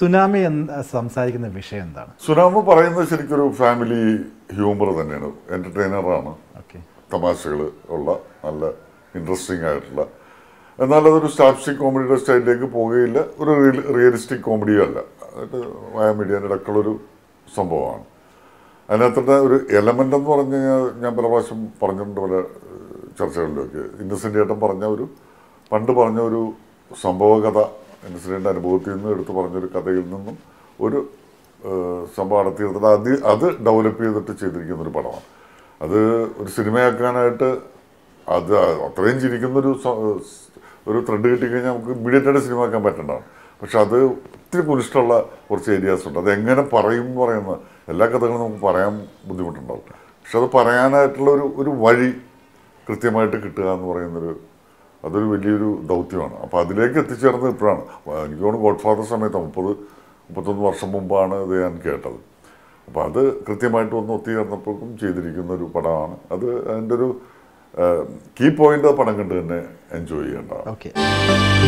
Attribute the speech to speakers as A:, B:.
A: tsunami എന്ന് സംസാരിക്കുന്ന വിഷയം എന്താണ്
B: സുനാമ പറയുന്നത് ശരിക്കൊരു ഫാമിലി ഹ്യൂമർ തന്നെയാണ് എൻ്റർടൈനറാണ്
A: ഓക്കെ
B: തമാശകൾ ഉള്ള നല്ല ഇൻട്രസ്റ്റിംഗ് ആയിട്ടുള്ള എന്നാൽ അതൊരു സ്റ്റാപ്സ്റ്റിക് കോമഡിയുടെ സ്റ്റൈലിലേക്ക് പോകുകയില്ല ഒരു റിയലിസ്റ്റിക് കോമഡിയും അല്ല അതായത് വായ മീഡിയൻ്റെ ഇടക്കുള്ളൊരു സംഭവമാണ് അതിനകത്തുള്ള ഒരു എലമെൻ്റ് എന്ന് പറഞ്ഞു കഴിഞ്ഞാൽ ഞാൻ പല പ്രാവശ്യം പറഞ്ഞിട്ടുണ്ട് പല ഏഹ്, ചർച്ചകളിലൊക്കെ ഇന്നസെൻ്റ് ഏട്ടൻ പറഞ്ഞ ഒരു പണ്ട് പറഞ്ഞ ഒരു സംഭവകഥ ഇന്നസെൻ്റ് അനുഭവത്തിൽ നിന്ന് എടുത്ത് പറഞ്ഞൊരു കഥയിൽ നിന്നും ഒരു ഏഹ്, സംഭവം നടത്തിയെടുത്തിട്ട് അത് അത് ഡെവലപ്പ് ചെയ്തിട്ട് ചെയ്തിരിക്കുന്ന ഒരു പടമാണ് അത് ഒരു സിനിമയാക്കാനായിട്ട് അത് അത്രയും ചിരിക്കുന്നൊരു സ- ഒരു ത്രെഡ് കിട്ടിക്കഴിഞ്ഞാൽ നമുക്ക് ഇമ്മീഡിയറ്റ് ആയിട്ട് സിനിമ ആക്കാൻ പറ്റേണ്ടതാണ് പക്ഷെ അത് ഒത്തിരി കുനിഷ്ടമുള്ള കുറച്ച് ഏരിയാസ് ഉണ്ട് അത് എങ്ങനെ പറയും എന്ന് പറയുന്ന എല്ലാ കഥകളും നമുക്ക് പറയാൻ ബുദ്ധിമുട്ടുണ്ടാവും പക്ഷെ അത് പറയാനായിട്ടുള്ള ഒരു ഒരു വഴി കൃത്യമായിട്ട് കിട്ടുക എന്ന് പറയുന്നൊരു അതൊരു വലിയൊരു ദൗത്യമാണ് അപ്പോൾ അതിലേക്ക് എത്തിച്ചേർന്നത് ഇപ്പോഴാണ് എനിക്ക് തോന്നുന്നു ഗോഡ് ഫാദർ സമയത്ത് മുപ്പത് മുപ്പത്തൊന്ന് വർഷം മുമ്പാണ് ഇത് ഞാൻ കേട്ടത് അപ്പോൾ അത് കൃത്യമായിട്ട് ഒന്ന് ഒത്തുചേർന്നപ്പോഴും ചെയ്തിരിക്കുന്ന ഒരു പടമാണ് അത് അതിൻ്റെ ഒരു കീ പോയിന്റ് ആ പടം കണ്ട് തന്നെ എൻജോയ് ചെയ്യേണ്ടതാണ്
A: ഓക്കെ